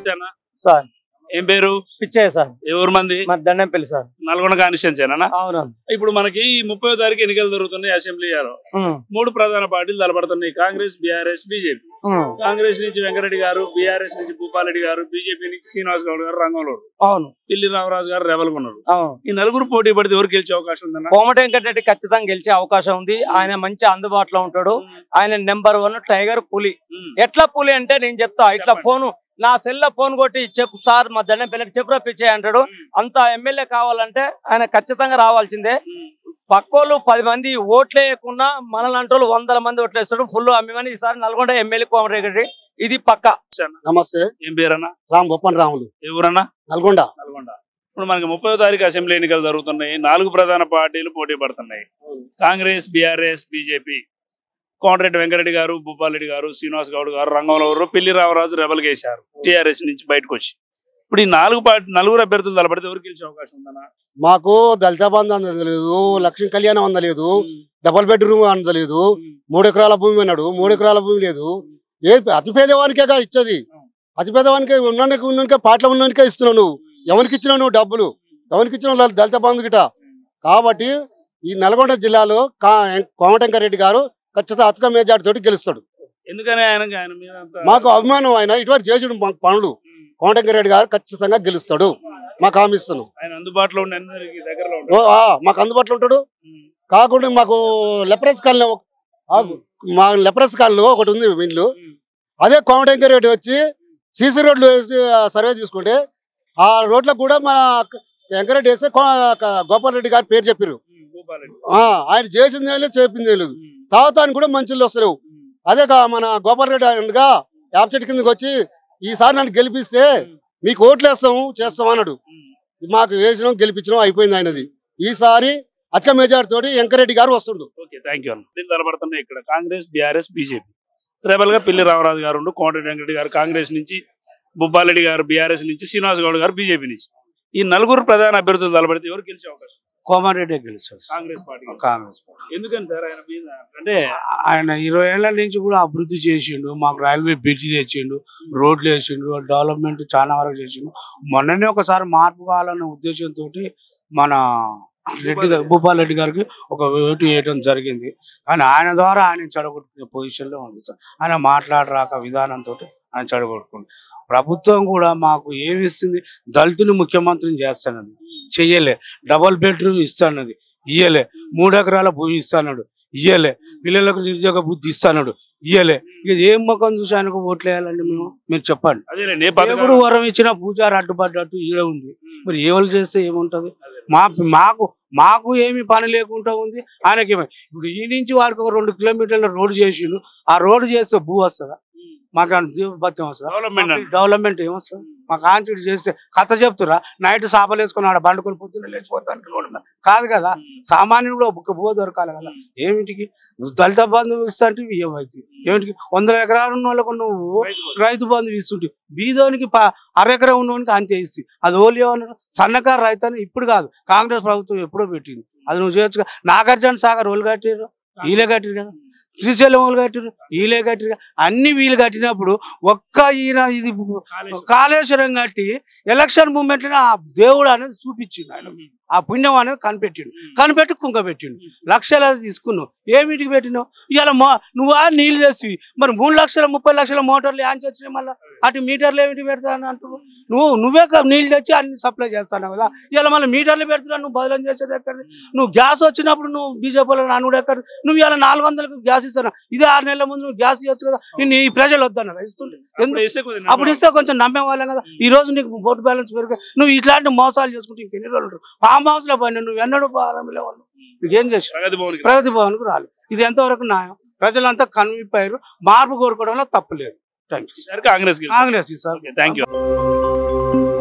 ఇచ్చానా? Sir ఏం పేరు Pichaiah sir ఏ ఊరు మంది మా దండంపల్లి సార్ నల్గొండ కాన్స్టిట్యున్సీనా అవును ఇప్పుడు మనకి ముప్పై తారీఖు ఎన్నికలు జరుగుతున్నాయి అసెంబ్లీ ఇయర్ మూడు ప్రధాన పార్టీలు తలపడుతున్నాయి కాంగ్రెస్ బీఆర్ఎస్ బీజేపీ కాంగ్రెస్ నుంచి వెంకరెడ్డి గారు బీఆర్ఎస్ నుంచి భూపాలరెడ్డి గారు బీజేపీ నుంచి శ్రీనివాస్ గౌడ్ గారు రంగంలో అవును పిల్లి రామరాజు గారు రెబల్ ఉన్నారు అవును ఈ నలుగురు పోటీ పడితే ఎవరు గెలిచే అవకాశం ఉందన్న కోమటి వెంకటరెడ్డి ఖచ్చితంగా గెలిచే అవకాశం ఉంది ఆయన మంచి అందుబాటులో ఉంటాడు ఆయన నెంబర్ వన్ టైగర్ పులి ఉమ్. ఎట్లా పులి అంటే నేను చెప్తా ఇట్లా చెప్పండి. ఫోను నా సెల్ ఫోన్ కొట్టి చెప్పు సార్ మా దండం పిల్లకి చెప్పు రప్పించే అంటాడు అంత ఎమ్మెల్యే కావాలంటే ఆయన ఖచ్చితంగా రావాల్సిందే ఉమ్. పక్కోళ్ళు పది మంది ఓట్లేయకుండా మనలాంటి వాళ్ళు వందల మంది ఓట్లేస్తాడు ఫుల్ అమ్మిమని ఈసారి నల్గొండ ఎమ్మెల్యే కోమటిరెడ్డి ఇది పక్క నమస్తే ఏం పేరన్నా రామ్ బొప్పన్ రాములు ఏ ఊరన్నా నల్గొండ నల్గొండ ఇప్పుడు మనకి ముప్పై తారీఖు అసెంబ్లీ ఎన్నికలు జరుగుతున్నాయి నాలుగు ప్రధాన పార్టీలు పోటీ పడుతున్నాయి కాంగ్రెస్ బీఆర్ఎస్ బీజేపీ కోమటిరెడ్డి వెంకరెడ్డి గారు భూపాలరెడ్డి గారు శ్రీనివాస్ గౌడ్ గారు రంగంలో గారు పిల్లి రామరాజు రెబల్ గేశారు టీఆర్ఎస్ నుంచి బయటకు వచ్చి ఇప్పుడు ఈ నాలుగు పార్టీ నలుగురు అభ్యర్థులు తలపడితే ఎవరు గెలిచే అవకాశం ఉందన్నా మాకు దళిత బంధు అందలేదు లక్ష్మీ కళ్యాణం అందలేదు డబుల్ బెడ్రూమ్ అందలేదు మూడు ఎకరాల భూమి అన్నాడు మూడు ఎకరాల భూమి లేదు ఏ అతి పేదవానికేగా ఇచ్చేది అతి పేదవానికే ఉన్నానికి ఉన్నానికే పాటలు ఉన్నానికే ఇస్తున్నావు నువ్వు ఎవరికి ఇచ్చినావు నువ్వు డబ్బులు ఎవరికి ఇచ్చినావు ల- దళిత బంధు గిట కాబట్టి ఈ నల్గొండ జిల్లాలో కా కోమటంకరెడ్డి గారు ఖచ్చితంగా అతక మేజార్టీ తోటి గెలుస్తాడు ఎందుకని ఆయన ఆయన మీద అంత- మాకు అభిమానం ఆయన ఇటువంటి చేసిన మాకు పనులు కోమటంకరెడ్డి గారు ఖచ్చితంగా గెలుస్తాడు మాకు హామీ ఇస్తున్నాం ఆయన అందుబాటులో ఉండే అందరికి దగ్గరలో ఓ, ఉంటాడు ఆ, మాకు అందుబాటులో ఉంటాడు కాకుండా మాకు లెపరస్ కాలనీ ఒక- ఆ, మా లెపరస్ కాలనీ ఒకటి ఉంది వీళ్ళు అదే కోమటంకర్ రెడ్డి వచ్చి సీసీ రోడ్లు వేసి ఆ, సర్వే తీసుకుంటే ఆ రోడ్లకు కూడా మన వెంకరెడ్డి వేస్తే కో- క- గోపాల్ రెడ్డి గారి పేరు చెప్పారు భూపాలరెడ్డి ఆయన చేసింది ఏం లేదు చెప్పింది ఏం లేదు తాగుతానికి కూడా మంచిళ్ళు వస్తలేవు అదే కా- మన గోపాల్ రెడ్డి అనగా యాప్ చెట్టు కిందకి వచ్చి ఈసారి నన్ను గెలిపిస్తే మీకు ఓట్లు వేస్తాము చేస్తాం అన్నాడు మాకు వేసినాం గెలిపించడం అయిపోయింది ఆయనది ఈసారి అత్య మెజార్టీ తోటి వెంకరెడ్డి గారు వస్తుండు ఓకే థ్యాంక్ యూ అన్న దీని తలపడుతున్నాయి ఇక్కడ కాంగ్రెస్ బీఆర్ఎస్ బీజేపీ రెబల్ గా పిల్లి రామరాజు గారు ఉండు కోమటిరెడ్డి వెంకరెడ్డి గారు కాంగ్రెస్ నుంచి బుబ్బారెడ్డి గారు బీఆర్ఎస్ నుంచి శ్రీనివాస్ గౌడ్ గారు బీజేపీ నుంచి ఈ నలుగురు ప్రధాన అభ్యర్థులు తలపడితే ఎవరు గెలిచే అవకాశం కోమారెడ్డి గెలిచాడు కాంగ్రెస్ పార్టీ కాంగ్రెస్ పార్టీ. ఎందుకని సార్ ఆయన మీద అంటే ఆయన ఇరవై ఏళ్ల నుంచి కూడా అభివృద్ధి చేసిండు మాకు రైల్వే బ్రిడ్జ్ తెచ్చిండు రోడ్లు వేసిండు డెవలప్మెంట్ చాలా వరకు చేసిండు మొన్ననే ఒకసారి మార్పు కావాలనే ఉద్దేశంతో మన రెడ్డి గారు భూపాల్ రెడ్డి గారికి ఒక ఓటు వేయడం జరిగింది కానీ ఆయన ద్వారా ఆయన చెడగొట్టుకునే పొజిషన్లో ఉంది సార్ ఆయన మాట్లాడరాక విధానంతో ఆయన చెడగొట్టుకుంది ప్రభుత్వం కూడా మాకు ఏమి ఇస్తుంది దళితుని ముఖ్యమంత్రిని చేస్తానది చెయ్యలే డబల్ బెడ్రూమ్ ఇస్తానది ఇయ్యలే మూడు ఎకరాల భూమి ఇస్తాడు ఇయ్యలే పిల్లలకు నిరుద్యోగ బుద్ధి ఇస్తాడు ఇయ్యలే ఇక ఏం ముఖం చూసి ఆయనకు ఓట్లు వేయాలండి మేము మీరు చెప్పండి అదే ఏ దేవుడు వరం ఇచ్చిన పూజారి అడ్డుపడ్డట్టు ఈడ ఉంది మరి ఏవలు చేస్తే ఏముంటది మా మాకు మాకు ఏమి పని లేకుండా ఉంది ఆయనకి ఏమి- ఇప్పుడు ఈ నుంచి వాడికి ఒక రెండు కిలోమీటర్ల రోడ్డు చేసిండు ఆ రోడ్డు చేస్తే భూ వస్తుందా మాకు జీవభత్యం వస్తుందా డెవలప్మెంట్ మాకు డెవలప్మెంట్ ఏమొస్తుంది మాకు ఆంచుడు చేస్తే కథ చెప్తురా నైట్ సాపలు వేసుకుని ఆడ బండుకొని పొద్దున్న లేచిపోతాను రోడ్డు మీద కాదు కదా సామాన్యుడు కూడా ఒక బువ దొరకాలి కదా ఏమిటికి దళిత బంధువు ఇస్తా అంటే ఏమైతే ఏమిటికి వందల ఎకరాలు ఉన్న వాళ్ళకు నువ్వు రైతు బంధువు ఇస్తుంటే బీదోనికి ప- అరెకరం ఉన్నోనికి అంతే ఇస్తుంది అది ఓలి ఏమన్నారు సన్నకారు రైతు అని ఇప్పుడు కాదు కాంగ్రెస్ ప్రభుత్వం ఎప్పుడో పెట్టింది అది నువ్వు చేయొచ్చు నాగార్జున సాగర్ ఓళ్ళు కట్టారు వీళ్ళే కట్టారు కదా శ్రీశైలం వాళ్ళు కట్టారు వీళ్ళే కట్టారు కదా. అన్ని వీళ్ళు కట్టినప్పుడు ఒక్క ఈయన ఇది కాళేశ్వరం కట్టి ఎలక్షన్ మూమెంట్ ఆ దేవుడు అనేది చూపించిండు ఆయన ఆ పుణ్యం అనేది కనిపెట్టిండు కనిపెట్టి కుంక పెట్టిండు లక్షలు అది తీసుకున్నావు ఏమిటికి పెట్టినావు ఇవాళ మో నువ్వా నీళ్ళు చేసి మరి మూడు లక్షల ముప్పై లక్షల మోటార్లు యాంచి వచ్చినాయి మళ్ళీ అటు మీటర్లు ఏమిటి పెడతాను అంటున్నావు నువ్వు నువ్వే క- నీళ్ళు తెచ్చి అన్ని సప్లై చేస్తాను కదా ఇవాళ మళ్ళీ మీటర్లు పెడుతున్నావు నువ్వు బదులు చేసేది ఎక్కడిది నువ్వు గ్యాస్ వచ్చినప్పుడు నువ్వు బీజేపీలో నానుడు ఎక్కడ నువ్వు ఇవాళ నాలుగు వందలకు గ్యాస్ ఇస్తాను ఇదే ఆరు నెలల ముందు నువ్వు గ్యాస్ ఇవ్వచ్చు కదా నిన్ను ఈ ప్రజలు వద్దన్నారు ఇస్తుంటే ఎందుకు అప్పుడు ఇస్తే కొంచెం నమ్మే వాళ్ళం కదా ఈ రోజు నీకు ఓటు బ్యాలెన్స్ పెరిగి నువ్వు ఇట్లాంటి మోసాలు చేసుకుంటే ఇంకెన్ని రోజులు ఉంటారు ఫామ్ హౌస్ లో పోయినా నువ్వు ఎన్నడూ ప్రారంభంలో వాళ్ళు నీకేం చేసి ప్రగతి భవన్ ప్రగతి భవన్ కు రాలేదు ఇది ఎంతవరకు న్యాయం ప్రజలంతా కన్విపోయారు మార్పు కోరుకోవడంలో తప్పు లేదు thank you Congress Congress sir thank you